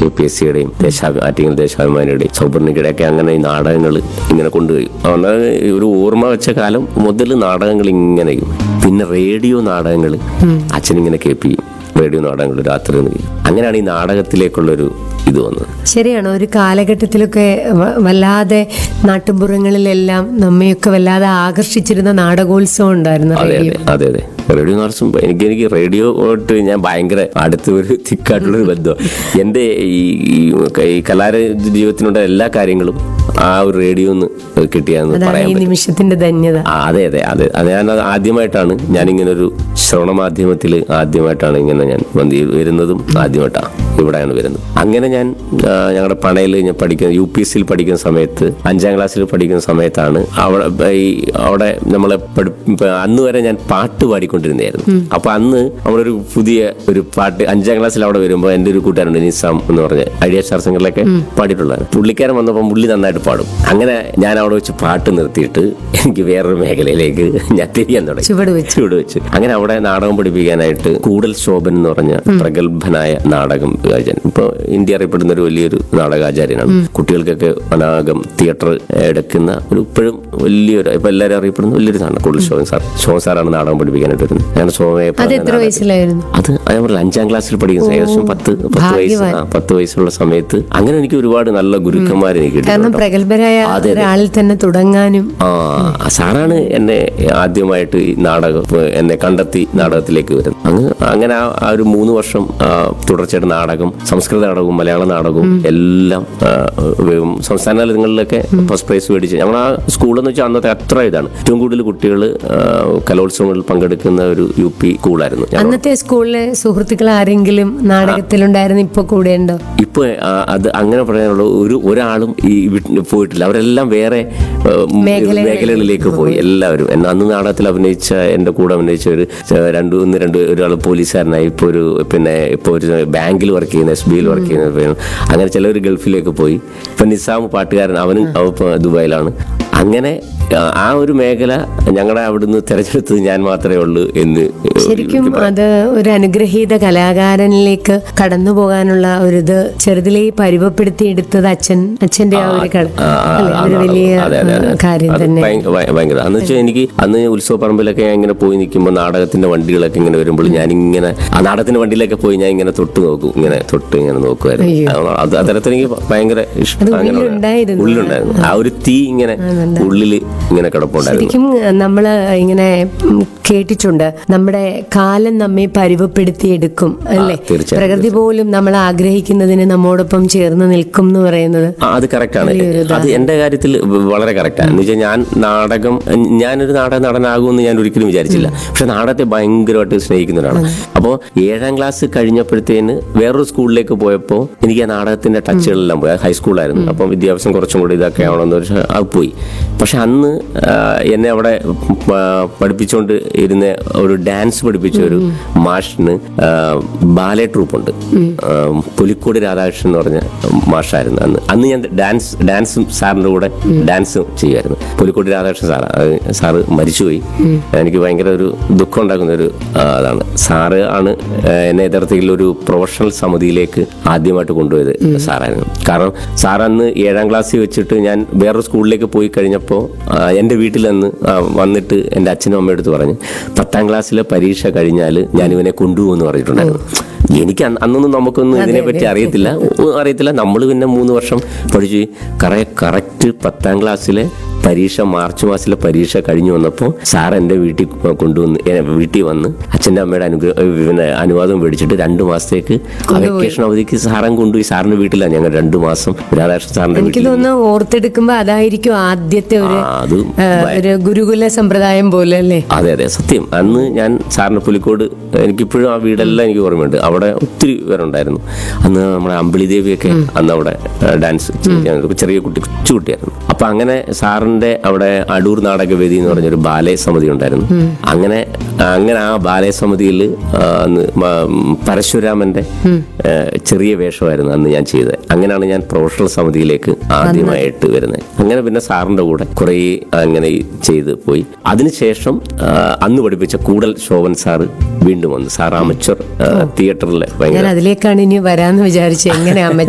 K P S സിയുടെയും ദേശാഭി ആറ്റിങ്ങൽ ദേശാഭിമാനിയുടെയും സൗപർണികയുടെ ഒക്കെ അങ്ങനെ ഈ നാടകങ്ങൾ ഇങ്ങനെ കൊണ്ടുപോയി അതുകൊണ്ട് ഒരു ഓർമ്മ വെച്ച കാലം മുതൽ നാടകങ്ങൾ ഇങ്ങനെയും പിന്നെ റേഡിയോ നാടകങ്ങൾ അച്ഛനിങ്ങനെ കേൾപ്പിക്കും റേഡിയോ നാടകങ്ങൾ രാത്രി ഒന്ന് കേൾക്കും. അങ്ങനെയാണ് ഈ നാടകത്തിലേക്കുള്ളൊരു ഇത് വന്നത് ശരിയാണ് ഒരു കാലഘട്ടത്തിലൊക്കെ വ- വല്ലാതെ നാട്ടുമ്പുറങ്ങളിലെല്ലാം നമ്മയൊക്കെ വല്ലാതെ ആകർഷിച്ചിരുന്ന നാടകോത്സവം ഉണ്ടായിരുന്നു അതെ റേഡിയോ അതെ അതെ അതെ റേഡിയോ നർസും എനിക്ക് എനിക്ക് റേഡിയോ ആയിട്ട് ഞാൻ ഭയങ്കര അടുത്ത ഒരു തിക്കായിട്ടുള്ള ഒരു ബന്ധം എൻ്റെ ഈ ഈ- ഈ കലാര ജീവിതത്തിനുള്ള എല്ലാ കാര്യങ്ങളും ആ ഒരു റേഡിയോ ഒന്ന് കിട്ടിയാന്ന് അതാണ് പറയാൻ ഈ പറ്റും നിമിഷത്തിന്റെ ധന്യത ആ, അതെ അതെ അതെ അത് ഞാൻ അത് ആദ്യമായിട്ടാണ് ഞാൻ ഇങ്ങനെ ഒരു ശ്രവണ മാധ്യമത്തിൽ ആദ്യമായിട്ടാണ് ഇങ്ങനെ ഞാൻ വന്ന് വരുന്നതും ആദ്യമായിട്ടാണ് ഇവിടെയാണ് വരുന്നത് അങ്ങനെ ഞാൻ ആ, ഞങ്ങളുടെ പണയിൽ ഞാൻ പഠിക്കുന്ന യു പി എസ് സിയിൽ പഠിക്കുന്ന സമയത്ത് അഞ്ചാം ക്ലാസ്സിൽ പഠിക്കുന്ന സമയത്താണ് അവിടെ ഈ അവിടെ നമ്മളെ പഠി- ഇപ്പൊ അന്ന് വരെ ഞാൻ പാട്ട് പാടിക്കൊണ്ടിരുന്നതായിരുന്നു അപ്പൊ അന്ന് നമ്മളൊരു പുതിയ ഒരു പാട്ട് അഞ്ചാം ക്ലാസ്സിൽ അവിടെ വരുമ്പോൾ എൻ്റെ ഒരു കൂട്ടുകാരുണ്ട് നിസാം എന്ന് പറഞ്ഞ ഐഡിയ സ്റ്റാർ സിംഗറിലൊക്കെ പാടിയിട്ടുള്ളതാണ് പുള്ളിക്കാരൻ വന്നപ്പോൾ പുള്ളി നന്നായിട്ട് പാടും അങ്ങനെ ഞാൻ അവിടെ വെച്ച് പാട്ട് നിർത്തിയിട്ട് എനിക്ക് വേറൊരു മേഖലയിലേക്ക് ഞാൻ തിരിയാൻ തുടങ്ങി ചുവട് വെച്ച് ചുവട് വെച്ച് അങ്ങനെ അവിടെ നാടകം പഠിപ്പിക്കാനായിട്ട് കൂടൽ ശോഭൻ എന്ന് പറഞ്ഞ പ്രഗത്ഭനായ നാടകം ആചാര്യൻ ഇപ്പൊ ഇന്ത്യ അറിയപ്പെടുന്ന ഒരു വലിയൊരു നാടകാചാര്യനാണ് കുട്ടികൾക്കൊക്കെ അനാഗം തിയേറ്റർ എടുക്കുന്ന ഒരു ഇപ്പോഴും വലിയൊരു ഇപ്പൊ എല്ലാവരും അറിയപ്പെടുന്ന വലിയൊരു നാടകം കൂടൽ ശോഭൻ സാർ ശോഭൻ സാറാണ് നാടകം പഠിപ്പിക്കാനായിട്ട് വരുന്നത് ഞാൻ സോമയെ അത് പറഞ്ഞ എത്ര നാടകം- വയസ്സിലായിരുന്നു അത് ഞാൻ പറഞ്ഞില്ല അഞ്ചാം ക്ലാസ്സിൽ പഠിക്കുന്ന ഏകദേശം പത്ത് പത്ത് വയസ്സ് ആ, പത്ത് വയസ്സുള്ള സമയത്ത് അങ്ങനെ എനിക്ക് ഒരുപാട് നല്ല ഗുരുക്കന്മാർ എനിക്ക് കാരണം കിട്ടിയിട്ടുണ്ട് പ്രഗത്ഭരായ ഒരാളിൽ തന്നെ തുടങ്ങാനും ആ സാറാണ് എന്നെ ആദ്യമായിട്ട് ഈ നാടകം ഏ, എന്നെ കണ്ടെത്തി നാടകത്തിലേക്ക് വരുന്നത് അങ്ങ് അങ്ങനെ ആ- ആ ഒരു മൂന്ന് വർഷം ആ, തുടർച്ചയായിട്ട് നാടകം സംസ്കൃത നാടകവും മലയാള നാടകവും എല്ലാം ആ, ഉം, സംസ്ഥാന തലങ്ങളിലൊക്കെ ഫസ്റ്റ് പ്രൈസ് മേടിച്ച് ഞങ്ങൾ ആ സ്കൂളെന്ന് വെച്ചാൽ അന്നത്തെ അത്ര ഇതാണ് ഏറ്റവും കൂടുതൽ കുട്ടികൾ കലോത്സവങ്ങളിൽ പങ്കെടുക്കുന്ന ഒരു യു പി സ്കൂളായിരുന്നു ഞങ്ങൾ അന്നത്തെ സ്കൂളിലെ സുഹൃത്തുക്കൾ ആരെങ്കിലും നാടകത്തിലുണ്ടായിരുന്നു ഇപ്പൊ കൂടെ ഉണ്ടോ ഇപ്പൊ ആ, അത് അങ്ങനെ പറയാനുള്ള ഒരു ഒരാളും ഈ വീട്ടിൽ പോയിട്ടില്ല അവരെല്ലാം വേറെ ആ, ഉം, മേഖലകളിൽ മേഖലകളിലേക്ക് പോയി എല്ലാവരും എന്നെ അന്ന് നാടകത്തിൽ അഭിനയിച്ച എന്റെ കൂടെ അഭിനയിച്ച ഒരു ച- രണ്ട് ഒന്ന് രണ്ട് ഒരാൾ പോലീസുകാരനായി ഇപ്പൊ ഒരു പിന്നെ ഇപ്പൊ ഒരു ബാങ്കിൽ വർക്ക് ചെയ്യുന്ന എസ് ബിയിൽ വർക്ക് ചെയ്യുന്ന പയ്യൻ. അങ്ങനെ ചിലർ ഗൾഫിലേക്ക് പോയി ഇപ്പൊ നിസാം പാട്ടുകാരൻ അവനും അവൻ ഇപ്പൊ ദുബായിലാണ് അങ്ങനെ ആ, ആ ഒരു മേഖല ഞങ്ങളുടെ അവിടുന്ന് തെരഞ്ഞെടുത്തത് ഞാൻ മാത്രമേ ഉള്ളൂ എന്ന് ശരിക്കും അത് ഒരു അനുഗ്രഹീത കലാകാരനിലേക്ക് കടന്നു പോകാനുള്ള ഒരു ഇത് ചെറുതിലേ പരുവപ്പെടുത്തി എടുത്തത് അച്ഛൻ അച്ഛന്റെ ആ ഒരു കട ആ, ആ, അല്ലേ? അതൊരു ആ, വലിയ അതെ, അതെ, അതെ. ആ, കാര്യം അത് തന്നെ ഭയങ്ക- ഭയ- ഭയങ്കര അന്ന് വെച്ചാൽ എനിക്ക് അന്ന് ഉത്സവ പറമ്പിലൊക്കെ ഞാൻ ഇങ്ങനെ പോയി നിൽക്കുമ്പോൾ നാടകത്തിന്റെ വണ്ടികളൊക്കെ ഇങ്ങനെ വരുമ്പോൾ ഞാൻ ഇങ്ങനെ ആ നാടകത്തിന്റെ വണ്ടിയിലൊക്കെ പോയി ഞാൻ ഇങ്ങനെ തൊട്ട് നോക്കും ഇങ്ങനെ തൊട്ട് ഇങ്ങനെ നോക്കുമായിരുന്നു അത് അത് അത്തരത്തിൽ എനിക്ക് ഭയങ്കര ഇഷ്ടം അങ്ങനെ ഉള്ളിലുണ്ടായിരുന്നു. ഉള്ളിലുണ്ടായിരുന്നു ആ ഒരു തീ ഇങ്ങനെ ഉള്ളിൽ ഇങ്ങനെ കിടപ്പുണ്ടായിരുന്നു ശരിക്കും നമ്മൾ ഇങ്ങനെ ഉം, കേട്ടിട്ടുണ്ട് നമ്മുടെ കാലം നമ്മെ പരുവപ്പെടുത്തിയെടുക്കും അല്ലേ തീർച്ചയായും. പ്രകൃതി പോലും നമ്മൾ ആഗ്രഹിക്കുന്നതിന് നമ്മോടൊപ്പം ചേർന്ന് നിൽക്കും എന്ന് പറയുന്നത് ആ, അത് കറക്റ്റാണ് അത് എന്റെ കാര്യത്തിൽ വളരെ കറക്റ്റാണ് എന്ന് വെച്ചാൽ ഞാൻ നാടകം ഞാനൊരു നാടക നടനാകുമെന്ന് ഞാൻ ഒരിക്കലും വിചാരിച്ചില്ല പക്ഷെ നാടകത്തെ ഭയങ്കരമായിട്ട് സ്നേഹിക്കുന്നവരാണ് അപ്പോൾ ഏഴാം ക്ലാസ് കഴിഞ്ഞപ്പോഴത്തേന് വേറൊരു സ്കൂളിലേക്ക് പോയപ്പോൾ എനിക്ക് ആ നാടകത്തിന്റെ ടച്ചുകളെല്ലാം പോയി അത് ഹൈസ്കൂളായിരുന്നു അപ്പം വിദ്യാഭ്യാസം കുറച്ചും കൂടി ഇതൊക്കെ ആവണമെന്ന് വെച്ചാൽ അത് പോയി പക്ഷെ അന്ന് ആ, എന്നെ അവിടെ ആ, പഠിപ്പിച്ചുകൊണ്ട് ഇരുന്ന ഒരു ഡാൻസ് പഠിപ്പിച്ച ഒരു മാഷിന് ആ, ബാലെ ട്രൂപ്പുണ്ട് ആ, പുലിക്കോട് രാധാകൃഷ്ണൻ എന്ന് പറഞ്ഞ മാഷായിരുന്നു അന്ന് അന്ന് ഞാൻ ഡാൻസ് ഡാൻസും സാറിന്റെ കൂടെ ഡാൻസും ചെയ്യുമായിരുന്നു പുലിക്കോട് രാധാകൃഷ്ണൻ സാറ് അത് സാറ് മരിച്ചുപോയി എനിക്ക് ഭയങ്കര ഒരു ദുഃഖം ഉണ്ടാക്കുന്ന ഒരു ആ, അതാണ് സാറ് ആണ് ആ, എന്നെ യഥാർത്ഥത്തിൽ ഒരു പ്രൊഫഷണൽ സമിതിയിലേക്ക് ആദ്യമായിട്ട് കൊണ്ടുപോയത് സാറായിരുന്നു കാരണം സാർ അന്ന് ഏഴാം ക്ലാസ്സിൽ വെച്ചിട്ട് ഞാൻ വേറൊരു സ്കൂളിലേക്ക് പോയി കഴിഞ്ഞപ്പോൾ എൻ്റെ വീട്ടിൽ അന്ന് ആ, വന്നിട്ട് എൻ്റെ അച്ഛനും അമ്മയും അടുത്ത് പറഞ്ഞു പത്താം ക്ലാസ്സിലെ പരീക്ഷ കഴിഞ്ഞാൽ ഞാൻ ഇവനെ കൊണ്ടുപോകുമെന്ന് പറഞ്ഞിട്ടുണ്ടായിരുന്നു എനിക്ക് അന്ന് അന്നൊന്നും നമുക്കൊന്നും ഇതിനെപ്പറ്റി അറിയത്തില്ല ഒന്നും അറിയത്തില്ല നമ്മൾ പിന്നെ മൂന്ന് വർഷം പഠിച്ചു കറ കറക്റ്റ് പത്താം ക്ലാസ്സിലെ പരീക്ഷ മാർച്ച് മാസത്തിലെ പരീക്ഷ കഴിഞ്ഞു വന്നപ്പോൾ സാർ എൻ്റെ വീട്ടിൽ കൊ- കൊണ്ടുവന്ന് ഏ, വീട്ടിൽ വന്ന് അച്ഛൻ്റെ അമ്മയുടെ അനുഗ്രഹ ഏ, പിന്നെ അനുവാദം മേടിച്ചിട്ട് രണ്ട് മാസത്തേക്ക് വെക്കേഷൻ അവധിക്ക് സാറൻ കൊണ്ടുപോയി സാറിൻ്റെ വീട്ടിലാണ് ഞങ്ങൾ രണ്ട് മാസം രാധാകൃഷ്ണൻ സാറിൻ്റെ എനിക്ക് വീട്ടിൽ തോന്നുന്നു ഓർത്തെടുക്കുമ്പോ അതായിരിക്കും ആദ്യത്തെ ഒരു ആ, അത് ആ, ഒരു ഗുരുകുല സമ്പ്രദായം പോലെ അല്ലേ അതെ അതെ സത്യം അന്ന് ഞാൻ സാറിന് പുലിക്കോട് എനിക്കിപ്പോഴും ആ വീടെല്ലാം എനിക്ക് ഓർമ്മയുണ്ട് അവിടെ ഒത്തിരി പേരുണ്ടായിരുന്നു അന്ന് നമ്മുടെ അമ്പിളി ദേവിയൊക്കെ അന്ന് അവിടെ ആ, ഡാൻസ് ചെയ്യാൻ ഒരു ചെറിയ കുട്ടി കൊച്ചു കുട്ടിയായിരുന്നു അപ്പൊ അങ്ങനെ സാറിന്റെ അവിടെ അടൂർ നാടകവേദി എന്ന് പറഞ്ഞൊരു ബാലയ സമിതി ഉണ്ടായിരുന്നു അങ്ങനെ അങ്ങനെ ആ ബാലയ സമിതിയിൽ അന്ന് മ- ഉം, പരശുരാമന്റെ ആ, ചെറിയ വേഷമായിരുന്നു അന്ന് ഞാൻ ചെയ്തത് അങ്ങനെയാണ് ഞാൻ പ്രൊഫഷണൽ സമിതിയിലേക്ക് ആദ്യമായിട്ട് വരുന്നത് അങ്ങനെ പിന്നെ സാറിന്റെ കൂടെ കുറേ അങ്ങനെ ചെയ്ത് പോയി അതിനുശേഷം ആ, അന്ന് പഠിപ്പിച്ച കൂടൽ ശോഭൻ സാറ് വീണ്ടും വന്നു സാർ അമച്ചർ തിയേറ്ററിലെ ഞാൻ ഭയങ്കര അതിലേക്കാണ് ഇനി വരാന്ന് വിചാരിച്ചത് എങ്ങനെ